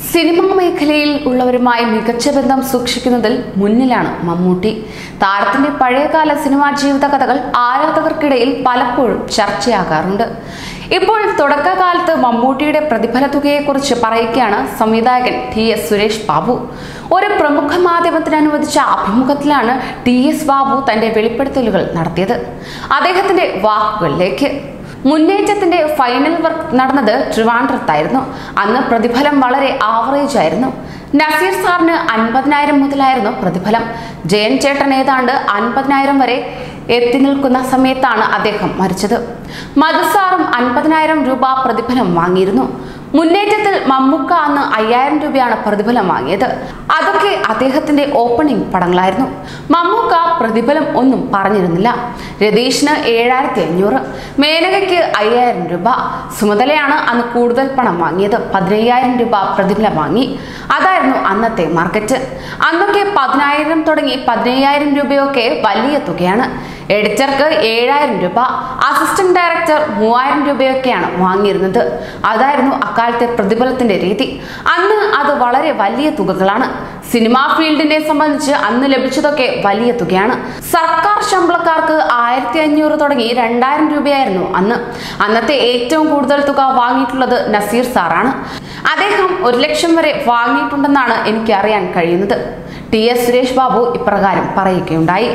Cinema മേഖലയിൽ ഉള്ളവരുമായി മികച്ച ബന്ധം സൂക്ഷിക്കുന്നതിൽ മുന്നിലാണ് മമ്മൂട്ടി താരത്തിന്റെ പഴയകാല സിനിമാ ജീവിത കഥകൾ ആരാധകർക്കിടയിൽ പലപ്പോഴും ചർച്ചയാകാറുണ്ട് ഇപ്പോൾ തുടക്കകാലത്ത് മമ്മൂട്ടിയുടെ പ്രതിഫല തുകയെക്കുറിച്ച് പറയുകയാണ് സംവിധായകൻ ടി എസ് സുരേഷ് ബാബു ഒരു പ്രമുഖ മാധ്യമത്തിന് അനുവദിച്ച അഭിമുഖത്തിലാണ് ടി എസ് ബാബു തന്റെ വെളിപ്പെടുത്തലുകൾ നടത്തിയത് അദ്ദേഹത്തിന്റെ വാക്കുകളിലേക്ക് മുന്നേറ്റത്തിന്റെ ഫൈനൽ വർക്ക് നടന്നത് ട്രിവാൻഡ്രത്തായിരുന്നു അന്ന് പ്രതിഫലം വളരെ ആവറേജ് ആയിരുന്നു നസീർ സാറിന് അൻപതിനായിരം മുതലായിരുന്നു പ്രതിഫലം ജയൻ ചേട്ടൻ ഏതാണ്ട് അൻപതിനായിരം വരെ എത്തി നിൽക്കുന്ന സമയത്താണ് അദ്ദേഹം മരിച്ചത് മധുസാറും അൻപതിനായിരം രൂപ പ്രതിഫലം വാങ്ങിയിരുന്നു മുന്നേറ്റത്തിൽ മമ്മൂക്ക അന്ന് അയ്യായിരം രൂപയാണ് പ്രതിഫലം വാങ്ങിയത് അതൊക്കെ അദ്ദേഹത്തിന്റെ ഓപ്പണിംഗ് പടങ്ങളായിരുന്നു മമ്മൂക്ക പ്രതിഫലം ഒന്നും പറഞ്ഞിരുന്നില്ല രതീഷിന് ഏഴായിരത്തി അഞ്ഞൂറ് മേനകയ്ക്ക് അയ്യായിരം രൂപ സുമതലയാണ് അന്ന് കൂടുതൽ പണം വാങ്ങിയത് പതിനയ്യായിരം രൂപ പ്രതിഫലം വാങ്ങി അതായിരുന്നു അന്നത്തെ മാർക്കറ്റ് അന്നൊക്കെ പതിനായിരം തുടങ്ങി പതിനയ്യായിരം രൂപയൊക്കെ വലിയ തുകയാണ് എഡിറ്റർക്ക് ഏഴായിരം രൂപ അസിസ്റ്റന്റ് ഡയറക്ടർ മൂവായിരം രൂപയൊക്കെയാണ് വാങ്ങിയിരുന്നത് അതായിരുന്നു അക്കാലത്തെ പ്രതിഫലത്തിന്റെ രീതി അന്ന് അത് വളരെ വലിയ തുകകളാണ് സിനിമാ ഫീൽഡിനെ സംബന്ധിച്ച് അന്ന് ലഭിച്ചതൊക്കെ വലിയ തുകയാണ് സർക്കാർ ശമ്പളക്കാർക്ക് ആയിരത്തി അഞ്ഞൂറ് തുടങ്ങി രണ്ടായിരം രൂപയായിരുന്നു അന്ന് അന്നത്തെ ഏറ്റവും കൂടുതൽ തുക വാങ്ങിയിട്ടുള്ളത് നസീർ സാറാണ് അദ്ദേഹം ഒരു ലക്ഷം വരെ വാങ്ങിയിട്ടുണ്ടെന്നാണ് എനിക്ക് അറിയാൻ കഴിയുന്നത് ടി എസ് സുരേഷ് ബാബു ഇപ്രകാരം പറയുകയുണ്ടായി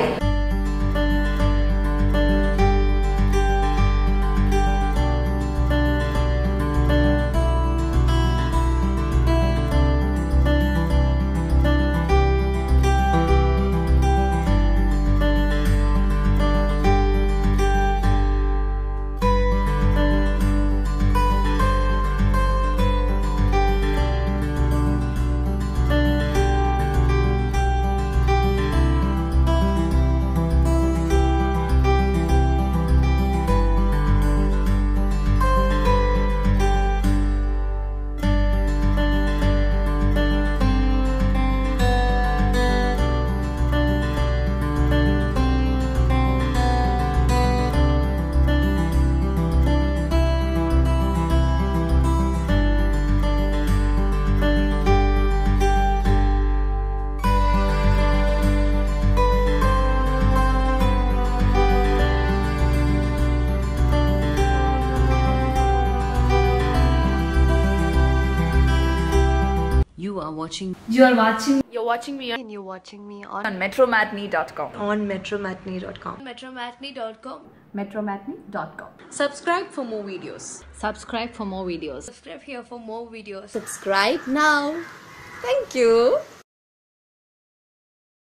You are watching You are watching You're watching me on and you're watching me on, on metromatney.com. on metromatney.com. Metromatney.com. metromatney.com. subscribe for more videos. Subscribe for more videos. Subscribe here for more videos. Subscribe now. Thank you.